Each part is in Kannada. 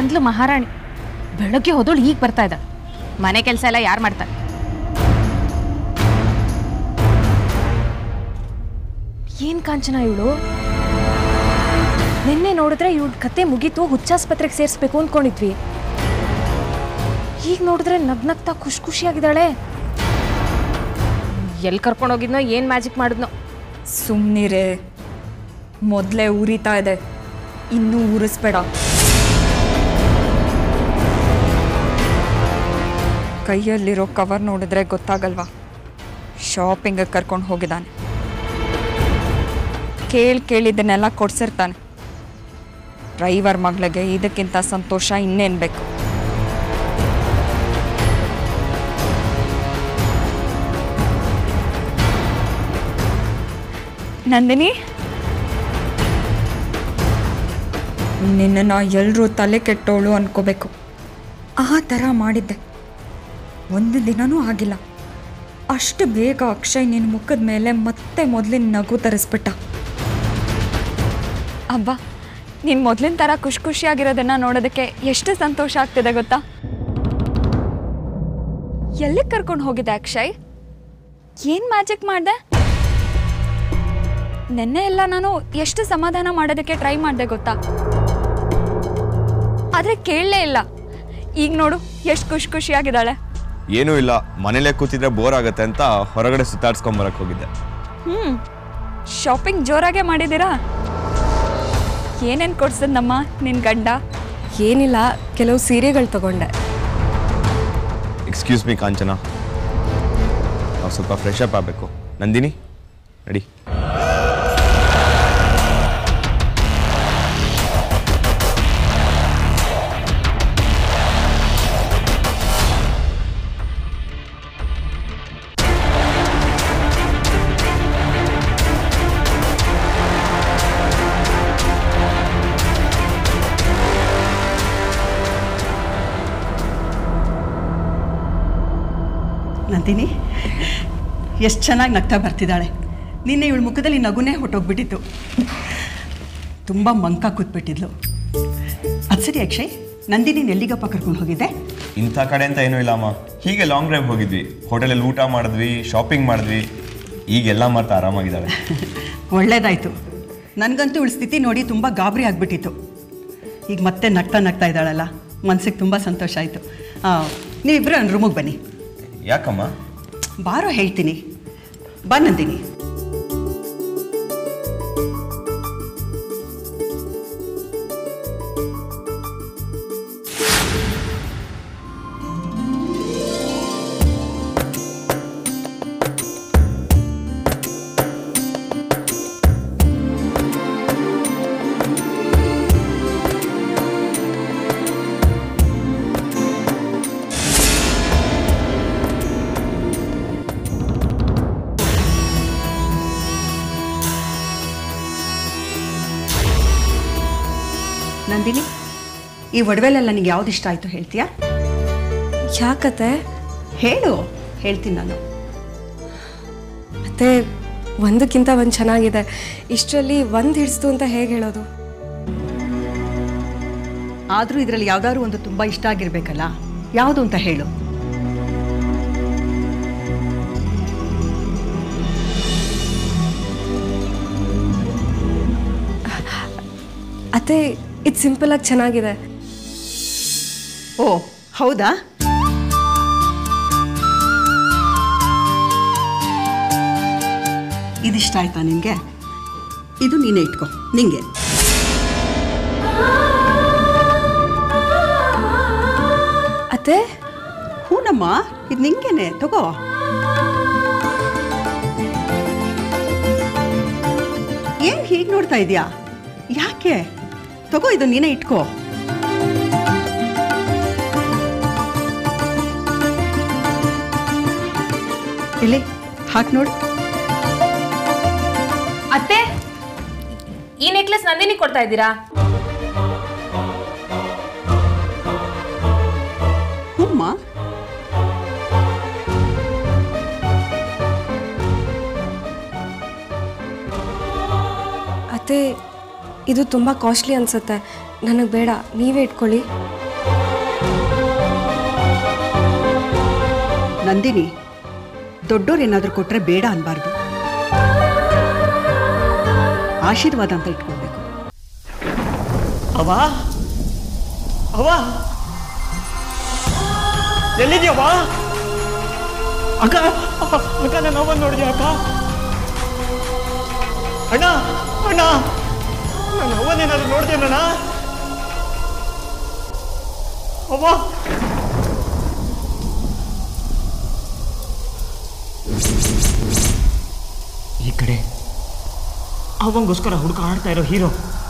ಬಂದ್ಲು ಮಹಾರಾಣಿ ಬೆಳಗ್ಗೆ ಹೋದಳು ಈಗ ಬರ್ತಾ ಇದ್ದಾಳೆ ಮನೆ ಕೆಲಸ ಎಲ್ಲ ಯಾರು ಮಾಡ್ತಾರೆ ಏನ್ ಕಾಂಚನ ಇವಳು ನಿನ್ನೆ ನೋಡಿದ್ರೆ ಇವಳ ಕತೆ ಮುಗೀತು ಹುಚ್ಚಾಸ್ಪತ್ರೆಗೆ ಸೇರಿಸ್ಬೇಕು ಅಂದ್ಕೊಂಡಿದ್ವಿ ಈಗ ನೋಡಿದ್ರೆ ನಗ್ನಗ್ತಾ ಖುಷಿ ಖುಷಿಯಾಗಿದ್ದಾಳೆ ಎಲ್ಲಿ ಕರ್ಕೊಂಡೋಗಿದ್ನೋ ಏನು ಮ್ಯಾಜಿಕ್ ಮಾಡಿದ್ನೋ ಸುಮ್ಮನಿರೇ ಮೊದಲೇ ಉರಿತಾ ಇದೆ ಇನ್ನೂ ಉರಿಸ್ಬೇಡ ಕೈಯಲ್ಲಿರೋ ಕವರ್ ನೋಡಿದ್ರೆ ಗೊತ್ತಾಗಲ್ವಾ ಶಾಪಿಂಗಿಗೆ ಕರ್ಕೊಂಡು ಹೋಗಿದ್ದಾನೆ ಕೇಳಿ ಕೇಳಿದ್ದನ್ನೆಲ್ಲ ಕೊಡ್ಸಿರ್ತಾನೆ ಡ್ರೈವರ್ ಮಗಳಿಗೆ ಇದಕ್ಕಿಂತ ಸಂತೋಷ ಇನ್ನೇನು ಬೇಕು ನಂದಿನಿ ನಿನ್ನನ್ನು ಎಲ್ಲರೂ ತಲೆ ಕೆಟ್ಟೋಳು ಅನ್ಕೋಬೇಕು ಆ ಥರ ಮಾಡಿದ್ದೆ ಒಂದು ದಿನನೂ ಆಗಿಲ್ಲ ಅಷ್ಟು ಬೇಗ ಅಕ್ಷಯ್ ನಿನ್ನ ಮುಖದ ಮೇಲೆ ಮತ್ತೆ ಮೊದಲಿನ ನಗು ತರಿಸ್ಬಿಟ್ಟ ಅಬ್ಬ ನೀನು ಮೊದಲಿನ ಥರ ಖುಷಿ ಖುಷಿಯಾಗಿರೋದನ್ನ ನೋಡೋದಕ್ಕೆ ಎಷ್ಟು ಸಂತೋಷ ಆಗ್ತಿದೆ ಗೊತ್ತಾ ಎಲ್ಲಿಗೆ ಕರ್ಕೊಂಡು ಹೋಗಿದ್ದೆ ಅಕ್ಷಯ್ ಏನು ಮ್ಯಾಜಿಕ್ ಮಾಡಿದೆ ನೆನ್ನೆ ಎಲ್ಲ ನಾನು ಎಷ್ಟು ಸಮಾಧಾನ ಮಾಡೋದಕ್ಕೆ ಟ್ರೈ ಮಾಡಿದೆ ಗೊತ್ತಾ ಆದರೆ ಕೇಳಲೇ ಇಲ್ಲ ಈಗ ನೋಡು ಎಷ್ಟು ಖುಷಿ ಖುಷಿಯಾಗಿದ್ದಾಳೆ ಏನೂ ಇಲ್ಲ ಮನೇಲೇ ಕೂತಿದ್ರೆ ಬೋರ್ ಆಗುತ್ತೆ ಅಂತ ಹೊರಗಡೆ ಸುತ್ತಾಡ್ಸ್ಕೊಂಬರಕ್ಕೆ ಹೋಗಿದ್ದೆ ಹ್ಞೂ ಶಾಪಿಂಗ್ ಜೋರಾಗೆ ಮಾಡಿದ್ದೀರಾ ಏನೇನು ಕೊಡ್ಸದ್ನಮ್ಮ ನಿನ್ನ ಗಂಡ ಏನಿಲ್ಲ ಕೆಲವು ಸೀರೆಗಳು ತಗೊಂಡೆ ಎಕ್ಸ್ಕ್ಯೂಸ್ ಮೀ ಕಾಂಚನ ನಾವು ಸ್ವಲ್ಪ ಫ್ರೆಶ್ ಅಪ್ ಆಗಬೇಕು ನಂದಿನಿ ನಡಿ ನಂದಿನಿ ಎಷ್ಟು ಚೆನ್ನಾಗಿ ನಗ್ತಾ ಬರ್ತಿದ್ದಾಳೆ ನಿನ್ನೆ ಇವಳ ಮುಖದಲ್ಲಿ ನಗುನೇ ಹೊಟ್ಟೋಗ್ಬಿಟ್ಟಿತ್ತು ತುಂಬ ಮಂಕ ಕೂತ್ಬಿಟ್ಟಿದ್ಲು ಅದು ಸರಿ ಅಕ್ಷಯ್ ನಂದಿನಿ ಎಲ್ಲಿಗಪ್ಪ ಕರ್ಕೊಂಡು ಹೋಗಿದ್ದೆ ಇಂಥ ಕಡೆ ಅಂತ ಏನೂ ಇಲ್ಲ ಅಮ್ಮ ಹೀಗೆ ಲಾಂಗ್ ಡ್ರೈವ್ ಹೋಗಿದ್ವಿ ಹೋಟೆಲಲ್ಲಿ ಊಟ ಮಾಡಿದ್ವಿ ಶಾಪಿಂಗ್ ಮಾಡಿದ್ವಿ ಈಗೆಲ್ಲ ಮತ್ತೆ ಆರಾಮಾಗಿದ್ದಾಳೆ ಒಳ್ಳೇದಾಯಿತು ನನಗಂತೂ ಇವಳ ಸ್ಥಿತಿ ನೋಡಿ ತುಂಬ ಗಾಬರಿ ಆಗಿಬಿಟ್ಟಿತ್ತು ಈಗ ಮತ್ತೆ ನಗ್ತಾ ನಗ್ತಾ ಇದ್ದಾಳಲ್ಲ ಮನ್ಸಿಗೆ ತುಂಬ ಸಂತೋಷ ಆಯಿತು ನೀವಿಬ್ಬರು ನನ್ನ ರೂಮಿಗೆ ಬನ್ನಿ ಯಾಕಮ್ಮ ಬಾರೋ ಹೇಳ್ತೀನಿ ಬಾ ನಂದಿನಿ ನಂದಿನಿ ಈ ಒಡವೆಲೆಲ್ಲ ನಿಂಗೆ ಯಾವ್ದು ಇಷ್ಟ ಆಯಿತು ಹೇಳ್ತೀಯಾ ಯಾಕತೆ ಹೇಳು ಹೇಳ್ತೀನಿ ನಾನು ಮತ್ತೆ ಒಂದಕ್ಕಿಂತ ಒಂದು ಚೆನ್ನಾಗಿದೆ ಇಷ್ಟರಲ್ಲಿ ಒಂದು ಹಿಡಿಸ್ತು ಅಂತ ಹೇಗೆ ಹೇಳೋದು ಆದರೂ ಇದರಲ್ಲಿ ಯಾವ್ದಾದ್ರು ಒಂದು ತುಂಬ ಇಷ್ಟ ಆಗಿರ್ಬೇಕಲ್ಲ ಯಾವುದು ಅಂತ ಹೇಳು ಅತ್ತೆ ಇದು ಸಿಂಪಲಾಗಿ ಚೆನ್ನಾಗಿದೆ ಓ ಹೌದಾ ಇದಿಷ್ಟ ಆಯ್ತಾ ನಿನಗೆ ಇದು ನೀನೇ ಇಟ್ಕೋ ನಿಂಗೆ ಅತ್ತೆ ಹೂನಮ್ಮ ಇದು ನಿಂಗೇನೆ ತಗೋ ಏನ್ ಹೀಗೆ ನೋಡ್ತಾ ಇದೀಯಾ ಯಾಕೆ ತಗೋ ಇದು ನೀನೇ ಇಟ್ಕೋ ಇಲ್ಲಿ ಹಾಕಿ ನೋಡು ಅತ್ತೆ ಈ ನೆಕ್ಲೆಸ್ ನಂದಿನಿ ಕೊಡ್ತಾ ಇದ್ದೀರಾ ಹೂಮ್ಮ ಅತ್ತೆ ಇದು ತುಂಬ ಕಾಸ್ಟ್ಲಿ ಅನ್ಸುತ್ತೆ ನನಗೆ ಬೇಡ ನೀವೇ ಇಟ್ಕೊಳ್ಳಿ ನಂದಿನಿ ದೊಡ್ಡೋರು ಏನಾದರೂ ಕೊಟ್ಟರೆ ಬೇಡ ಅನ್ಬಾರ್ದು ಆಶೀರ್ವಾದ ಅಂತ ಇಟ್ಕೊಳ್ಬೇಕು ಅವ ಅವ ಎಲ್ಲಿದ್ಯವ್ವ ಅಕ್ಕ ಅಕ್ಕ ನನ್ನ ಅವನ್ ನೋಡಿದ್ಯಾ ಅಕ್ಕ ಅಣ್ಣ ಅಣ್ಣ ನನ್ನ ಅವನೇನಾದ್ರು ನೋಡ್ತೇನಣ್ಣ ಅವ್ವ ಈ ಕಡೆ ಅವಂಗೋಸ್ಕರ ಹುಡುಕಾಡ್ತಾ ಇರೋ ಹೀರೋ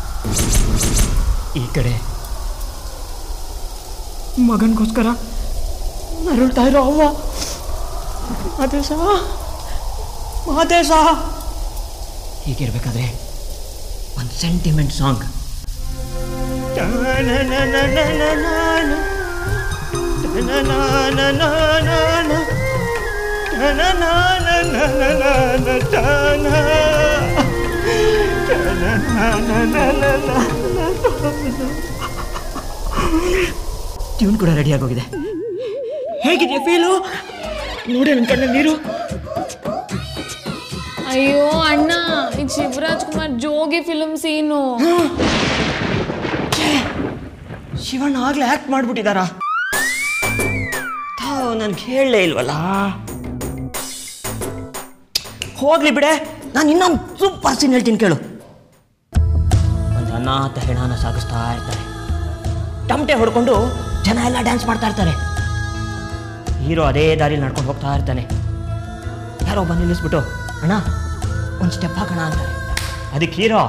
ಈ ಕಡೆ ಮಗನಿಗೋಸ್ಕರ ನರಳ್ತಾ ಇರೋ ಅವ್ವ ಮಾತೇಶ ಮಾತೇಶ ಹೀಗಿರ್ಬೇಕಾದ್ರೆ ಒಂದು ಸೆಂಟಿಮೆಂಟ್ ಸಾಂಗ್ ಟ್ಯೂನ್ ಕೂಡ ರೆಡಿ ಆಗೋಗಿದೆ ಹೇಗಿದೆಯಾ ಫೀಲು ನೋಡಿ ನನ್ನ ಕಣ್ಣಲ್ಲಿ ನೀರು ಅಯ್ಯೋ ಅಣ್ಣ ಈಗ ಶಿವರಾಜ್ ಕುಮಾರ್ ಜೋಗಿ ಫಿಲ್ಮ್ ಸೀನು ಶಿವಣ್ಣ ಆಗ್ಲೇ ಆಕ್ಟ್ ಮಾಡ್ಬಿಟ್ಟಿದಾರ ತಾವು ನನ್ಗೆ ಹೇಳಲೇ ಇಲ್ವಲ್ಲ ಹೋಗ್ಲಿ ಬಿಡೆ ನಾನು ಇನ್ನೊಂದು ಸೂಪರ್ ಸೀನ್ ಹೇಳ್ತೀನಿ ಕೇಳು ಒಂದು ಅನಾಥ ಹೆಣನ ಸಾಗಿಸ್ತಾ ಇರ್ತಾರೆ ಟಮಟೆ ಹೊಡ್ಕೊಂಡು ಜನ ಎಲ್ಲ ಡ್ಯಾನ್ಸ್ ಮಾಡ್ತಾ ಇರ್ತಾರೆ ಹೀರೋ ಅದೇ ದಾರಿಲಿ ನಡ್ಕೊಂಡು ಹೋಗ್ತಾ ಇರ್ತಾನೆ ಯಾರೋ ಬಂದು ನಿಲ್ಲಿಸ್ಬಿಟ್ಟು ಅಣ್ಣ ಒಂದು ಸ್ಟೆಪ್ ಹಾಕೋಣ ಅಂತಾರೆ ಅದಕ್ಕೆ ಹೀರೋ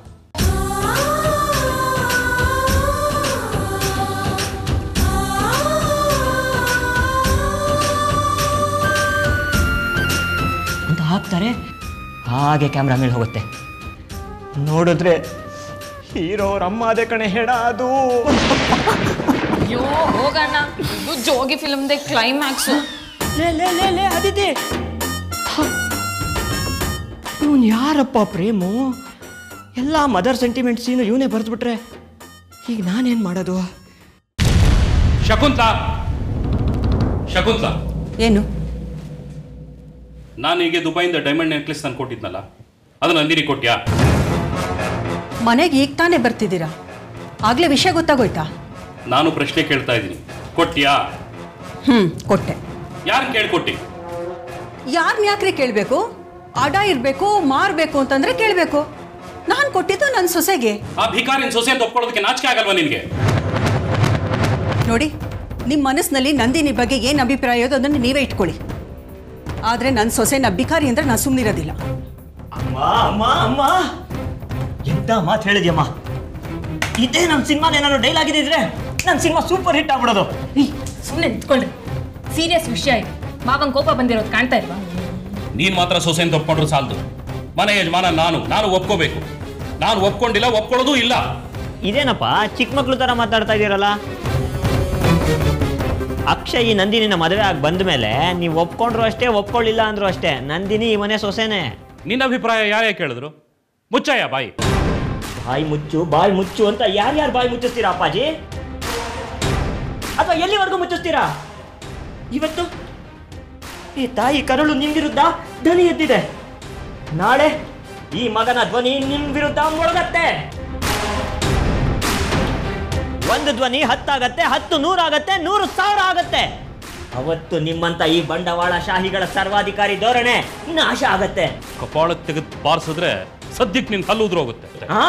ಅಂತ ಹಾಕ್ತಾರೆ ಹಾಗೆ ಕ್ಯಾಮ್ರಾ ಮೇಲೆ ಹೋಗುತ್ತೆ ನೋಡಿದ್ರೆ ಹೀರೋ ಅವ್ರ ಅಮ್ಮ ಅದೇ ಕಣೆ ಹೆಣ ಅದು ಅಯ್ಯೋ ಹೋಗಣ್ಣ ಇದು ಜೋಗಿ ಫಿಲ್ಮ್ದೆ ಕ್ಲೈಮ್ಯಾಕ್ಸು ಲೇ ಲೇ ಲೇ ಲೇ ಅದಿತಿ ಇವನು ಯಾರಪ್ಪ ಪ್ರೇಮು ಎಲ್ಲ ಮದರ್ ಸೆಂಟಿಮೆಂಟ್ ಸೀನು ಇವನೇ ಬರೆದ್ಬಿಟ್ರೆ ಈಗ ನಾನೇನು ಮಾಡೋದು ಶಕುಂತ ಶಕುಂತ ಏನು ನಾನು ಹೀಗೆ ದುಬೈಯಿಂದ ಡೈಮಂಡ್ ನೆಕ್ಲೆಸ್ ತಂದು ಕೊಟ್ಟಿದ್ನಲ್ಲ ಅದು ನಂದಿನಿ ಕೊಟ್ಯಾ ಮನೆಗೆ ಈಗ ತಾನೇ ಬರ್ತಿದ್ದೀರಾ ಆಗಲೇ ವಿಷಯ ಗೊತ್ತಾಗೋಯ್ತಾ ನಾನು ಪ್ರಶ್ನೆ ಕೇಳ್ತಾ ಇದ್ದೀನಿ ಕೊಟ್ಯಾ ಹ್ಞೂ ಕೊಟ್ಟೆ ಯಾರು ಕೇಳ್ಕೊಟ್ಟಿ ಯಾರನ್ನ ಯಾಕ್ರೆ ಕೇಳಬೇಕು ಅಡ ಇರಬೇಕು ಮಾರಬೇಕು ಅಂತಂದ್ರೆ ಕೇಳಬೇಕು ನಾನು ಕೊಟ್ಟಿದ್ದು ನನ್ನ ಸೊಸೆಗೆ ಆ ಭಿಕಾರಿನ ಸೊಸೆ ಅಂತ ಒಪ್ಕೊಳ್ಳೋದಕ್ಕೆ ನಾಚಿಕೆ ಆಗಲ್ವಾ ನಿನಗೆ ನೋಡಿ ನಿಮ್ಮ ಮನಸ್ಸಿನಲ್ಲಿ ನಂದಿನಿ ಬಗ್ಗೆ ಏನು ಅಭಿಪ್ರಾಯ ಇದೋ ಅದನ್ನು ನೀವೇ ಇಟ್ಕೊಳ್ಳಿ ಆದರೆ ನನ್ನ ಸೊಸೆನ ಬಿಕಾರಿ ಅಂದ್ರೆ ನಾನು ಸುಮ್ಮನಿರೋದಿಲ್ಲ ಅಮ್ಮ ಅಮ್ಮ ಅಮ್ಮ ಎಂತ ಮಾತು ಹೇಳಿದ್ಯಮ್ಮ ಇದೇ ನಮ್ಮ ಸಿನಿಮಾದ ಏನಾದ್ರು ಡೈಲಾಗ್ ಇದ್ದಿದ್ರೆ ನನ್ನ ಸಿನಿಮಾ ಸೂಪರ್ ಹಿಟ್ ಆಗ್ಬಿಡೋದು ಸುಮ್ಮನೆ ನಿಂತ್ಕೊಳ್ರಿ ಸೀರಿಯಸ್ ವಿಷಯ ಇದೆ ಮಾವನ್ ಕೋಪ ಬಂದಿರೋದು ಕಾಣ್ತಾ ಇಲ್ವಾ ನೀನು ಮಾತ್ರ ಸೊಸೆ ಅಂತ ಒಪ್ಕೊಂಡ್ರು ಸಾಲದು ಮನೆ ಯಜಮಾನ ನಾನು ನಾನು ಒಪ್ಕೋಬೇಕು ನಾನು ಒಪ್ಕೊಂಡಿಲ್ಲ ಒಪ್ಕೊಳ್ಳೋದು ಇಲ್ಲ ಇದೇನಪ್ಪ ಚಿಕ್ಕ ಮಕ್ಳು ಥರ ಮಾತಾಡ್ತಾ ಇದ್ದೀರಲ್ಲ ಅಕ್ಷಯ್ ಈ ನಂದಿನಿನ ಮದುವೆ ಆಗಿ ಬಂದ ಮೇಲೆ ನೀವು ಒಪ್ಕೊಂಡ್ರು ಅಷ್ಟೇ ಒಪ್ಕೊಳ್ಳಿಲ್ಲ ಅಂದ್ರು ಅಷ್ಟೇ ನಂದಿನಿ ಈ ಮನೆ ಸೊಸೆನೆ ನಿನ್ನ ಅಭಿಪ್ರಾಯ ಯಾರೇ ಕೇಳಿದ್ರು ಮುಚ್ಚಯ್ಯ ಬಾಯಿ ಬಾಯಿ ಮುಚ್ಚು ಬಾಯಿ ಮುಚ್ಚು ಅಂತ ಯಾರ್ಯಾರು ಬಾಯಿ ಮುಚ್ಚಿಸ್ತೀರಾ ಅಪ್ಪಾಜಿ ಅಥವಾ ಎಲ್ಲಿವರೆಗೂ ಮುಚ್ಚಿಸ್ತೀರಾ ಇವತ್ತು ಈ ತಾಯಿ ಕರುಳು ನಿಮ್ ವಿರುದ್ಧ ಧ್ವನಿ ಎದ್ದಿದೆ ನಾಳೆ ಈ ಮಗನ ಧ್ವನಿ ನಿಮ್ ವಿರುದ್ಧ ಮೊಳಗತ್ತೆ ಒಂದು ಧ್ವನಿ ಹತ್ತಾಗತ್ತೆ ಹತ್ತು ನೂರಾಗತ್ತೆ ನೂರು ಸಾವಿರ ಆಗತ್ತೆ ಅವತ್ತು ನಿಮ್ಮಂತ ಈ ಬಂಡವಾಳ ಶಾಹಿಗಳ ಸರ್ವಾಧಿಕಾರಿ ಧೋರಣೆ ನಾಶ ಆಗತ್ತೆ ಕಪಾಳ ತೆಗೆದು ಬಾರಿಸಿದ್ರೆ ಸದ್ಯಕ್ಕೆ ನಿನ್ ಹಲ್ಲು ಉದ್ರೋಗುತ್ತೆ ಆ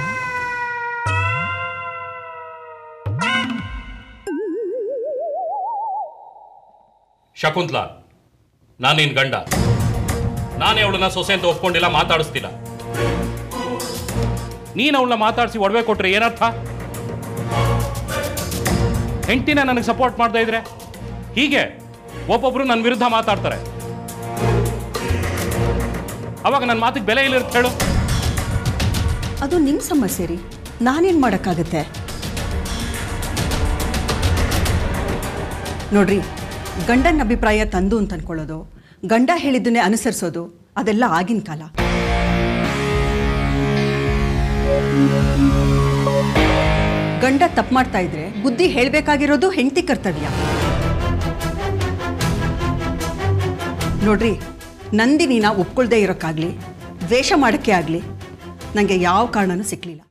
ಶಕುಂತ್ಲಾ ನಾನು ನಿನ್ ಗಂಡ ನಾನೇ ಅವಳನ್ನ ಸೊಸೆ ಅಂತ ಒಪ್ಕೊಂಡಿಲ್ಲ ಮಾತಾಡಿಸ್ತಿಲ್ಲ ನೀನು ಅವಳನ್ನ ಮಾತಾಡಿಸಿ ಒಡವೆ ಕೊಟ್ರೆ ಏನರ್ಥ ಹೆಂಡತಿನ ನನಗೆ ಸಪೋರ್ಟ್ ಮಾಡ್ತಾ ಇದ್ರೆ ಹೀಗೆ ಒಬ್ಬೊಬ್ರು ನನ್ನ ವಿರುದ್ಧ ಮಾತಾಡ್ತಾರೆ ಅವಾಗ ನನ್ನ ಮಾತಿಗೆ ಬೆಲೆ ಇಲ್ಲಿರುತ್ತೆ ಹೇಳು ಅದು ನಿಮ್ಮ ಸಮಸ್ಯೆ ರೀ ನಾನೇನು ಮಾಡೋಕ್ಕಾಗತ್ತೆ ನೋಡ್ರಿ ಗಂಡನ ಅಭಿಪ್ರಾಯ ತಂದು ಅಂತ ಅನ್ಕೊಳ್ಳೋದು ಗಂಡ ಹೇಳಿದ್ದನ್ನೇ ಅನುಸರಿಸೋದು ಅದೆಲ್ಲ ಆಗಿನ ಕಾಲ ಗಂಡ ತಪ್ಪು ಮಾಡ್ತಾ ಇದ್ರೆ ಬುದ್ಧಿ ಹೇಳಬೇಕಾಗಿರೋದು ಹೆಂಡತಿ ಕರ್ತವ್ಯ ನೋಡ್ರಿ ನಂದಿನಿನ ಒಪ್ಕೊಳ್ದೇ ಇರೋಕ್ಕಾಗಲಿ ದ್ವೇಷ ಮಾಡೋಕ್ಕೆ ಆಗಲಿ ನನಗೆ ಯಾವ ಕಾರಣನೂ ಸಿಕ್ಕಲಿಲ್ಲ